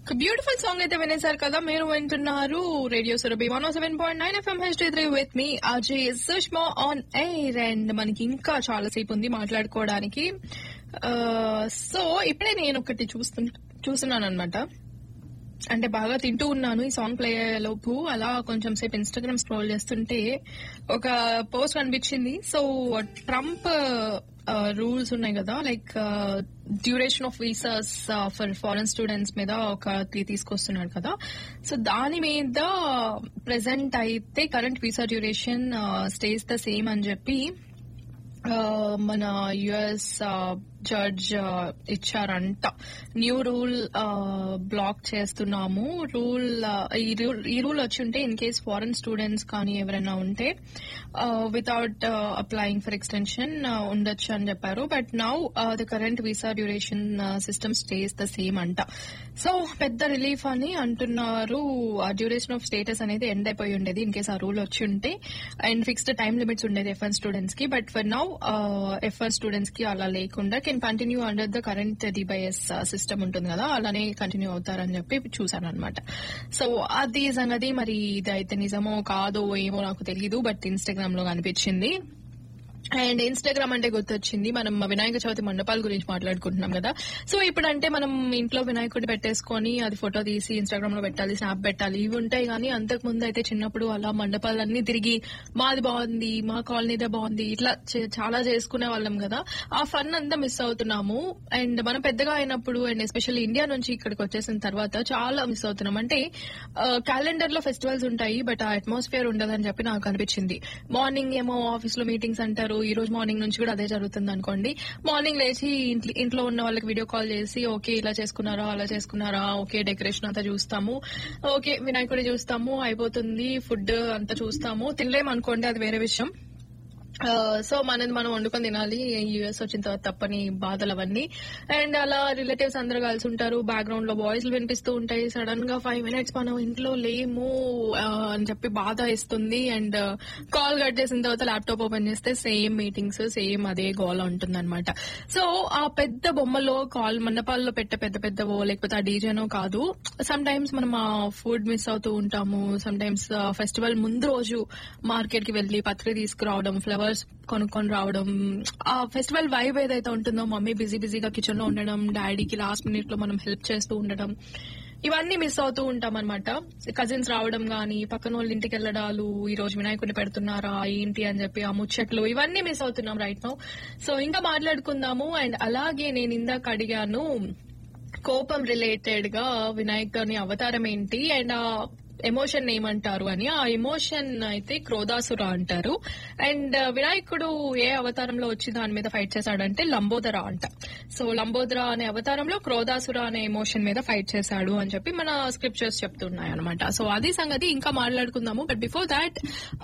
ఒక beautiful song అయితే వినేశారు కదా మీరు వింటున్నారు radio Surabhi one seven point nine FM H three with మీ Ajay Sushma on air and మనకి ఇంకా చాలా సేపు ఉంది మాట్లాడుకోవడానికి సో ఇప్పుడే నేను ఒకటి చూస్తు చూస్తున్నాను అనమాట అంటే బాగా తింటూ ఉన్నాను ఈ సాంగ్ ప్లే లోపు అలా కొంచెం సేపు ఇన్స్టాగ్రామ్ స్క్రోల్ చేస్తుంటే ఒక పోస్ట్ కనిపించింది సో ట్రంప్ రూల్స్ ఉన్నాయి కదా like duration of visas for foreign students మీద ఒక త్రీ తీసుకొస్తున్నాడు కదా సో దాని మీద ప్రెసెంట్ అయితే current visa duration stays the same అని చెప్పి మన యుఎస్ జడ్జ్ ఇచ్చారంట న్యూ రూల్ బ్లాక్ చేస్తున్నాము రూల్ ఈ రూల్ వచ్చి ఉంటే ఇన్ కేస్ ఫారెన్ స్టూడెంట్స్ కానీ ఎవరైనా ఉంటే వితౌట్ అప్లయింగ్ ఫర్ ఎక్స్టెన్షన్ ఉండొచ్చు అని చెప్పారు but now the current visa duration system stays the same అంట సో పెద్ద రిలీఫ్ అని అంటున్నారు డ్యూరేషన్ ఆఫ్ స్టేటస్ అనేది ఎండ్ అయిపోయి ఉండేది ఇన్ కేస్ ఆ రూల్ వచ్చి ఉంటే అండ్ ఫిక్స్డ్ టైం లిమిట్స్ ఉండేది ఎఫ్ఎన్ స్టూడెంట్స్ కి but for now FN students కి అలా లేకుండా can continue under the current డిబైఎస్ system ఉంటుంది కదా అలానే కంటిన్యూ అవుతారని చెప్పి చూసాను అనమాట సో అది సంగతి మరి ఇది అయితే నిజమో కాదో ఏమో నాకు తెలియదు బట్ ఇన్స్టాగ్రామ్ లో కనిపించింది అండ్ ఇన్స్టాగ్రామ్ అంటే గుర్తొచ్చింది మనం వినాయక చవితి మండపాల గురించి మాట్లాడుకుంటున్నాం కదా సో ఇప్పుడు అంటే మనం ఇంట్లో వినాయకుడి పెట్టేసుకొని అది ఫోటో తీసి ఇన్స్టాగ్రామ్ లో పెట్టాలి స్నాప్ పెట్టాలి ఇవి ఉంటాయి కానీ అంతకు ముందు అయితే చిన్నప్పుడు అలా మండపాలన్నీ తిరిగి మాది బాగుంది మా కాలనీదే బాగుంది ఇట్లా చాలా చేసుకునే వాళ్ళం కదా ఆ ఫన్ అంతా మిస్ అవుతున్నాము అండ్ మనం పెద్దగా అయినప్పుడు అండ్ ఎస్పెషల్లీ ఇండియా నుంచి ఇక్కడికి వచ్చేసిన తర్వాత చాలా మిస్ అవుతున్నాం అంటే క్యాలెండర్ లో ఫెస్టివల్స్ ఉంటాయి బట్ ఆ అట్మాస్ఫియర్ ఉండదని చెప్పి నాకు అనిపించింది మార్నింగ్ ఏమో ఆఫీస్ లో మీటింగ్స్ అంటారు ఈ రోజు మార్నింగ్ నుంచి కూడా అదే జరుగుతుంది అనుకోండి మార్నింగ్ లేచి ఇంట్లో ఉన్న వాళ్ళకి వీడియో కాల్ చేసి ఓకే ఇలా చేసుకున్నారా అలా చేసుకున్నారా ఓకే డెకరేషన్ అంతా చూస్తాము ఓకే వినాయకుడి చూస్తాము అయిపోతుంది ఫుడ్ అంతా చూస్తాము తినలేము అనుకోండి అది వేరే విషయం సో మనది మనం వండుకొని తినాలి యూఎస్ వచ్చిన తర్వాత తప్పని బాధలు అవన్నీ అండ్ అలా రిలేటివ్స్ అందరు కలిసి ఉంటారు బ్యాక్గ్రౌండ్ లో వాయిస్ వినిపిస్తూ ఉంటాయి సడన్ గా ఫైవ్ మినిట్స్ మనం ఇంట్లో లేము అని చెప్పి బాధ ఇస్తుంది అండ్ కాల్ కట్ చేసిన తర్వాత ల్యాప్టాప్ ఓపెన్ చేస్తే సేమ్ మీటింగ్స్ సేమ్ అదే గోల్ ఉంటుంది అనమాట సో ఆ పెద్ద బొమ్మలో కాల్ మండపాల్లో పెట్టే పెద్ద పెద్దవో లేకపోతే ఆ డీజేనో కాదు సమ్ టైమ్స్ మనం ఆ ఫుడ్ మిస్ అవుతూ ఉంటాము సమ్ టైమ్స్ ఫెస్టివల్ ముందు రోజు మార్కెట్ కి వెళ్లి పత్రి తీసుకురావడం ఫ్లవర్స్ కొనుక్కొని రావడం ఆ ఫెస్టివల్ వైబ్ ఏదైతే ఉంటుందో మమ్మీ బిజీ బిజీగా కిచెన్ లో ఉండడం డాడీకి లాస్ట్ మినిట్ లో మనం హెల్ప్ చేస్తూ ఉండడం ఇవన్నీ మిస్ అవుతూ ఉంటాం అనమాట కజిన్స్ రావడం గానీ పక్కన వాళ్ళ ఇంటికి వెళ్ళడాలు ఈ రోజు వినాయకుడిని పెడుతున్నారా ఏంటి అని చెప్పి ఆ ముచ్చట్లు ఇవన్నీ మిస్ అవుతున్నాం రైట్ నో సో ఇంకా మాట్లాడుకుందాము అండ్ అలాగే నేను ఇందాక అడిగాను కోపం రిలేటెడ్ గా వినాయకుని అవతారం ఏంటి అండ్ ఆ ఎమోషన్ ఏమంటారు అని ఆ ఎమోషన్ అయితే క్రోధాసుర అంటారు అండ్ వినాయకుడు ఏ అవతారంలో వచ్చి దాని మీద ఫైట్ చేశాడంటే లంబోదర అంట సో లంబోదర అనే అవతారంలో క్రోధాసుర అనే ఎమోషన్ మీద ఫైట్ చేశాడు అని చెప్పి మన స్క్రిప్చర్స్ చెప్తున్నాయి అనమాట సో అది సంగతి ఇంకా మాట్లాడుకుందాము బట్ బిఫోర్ దాట్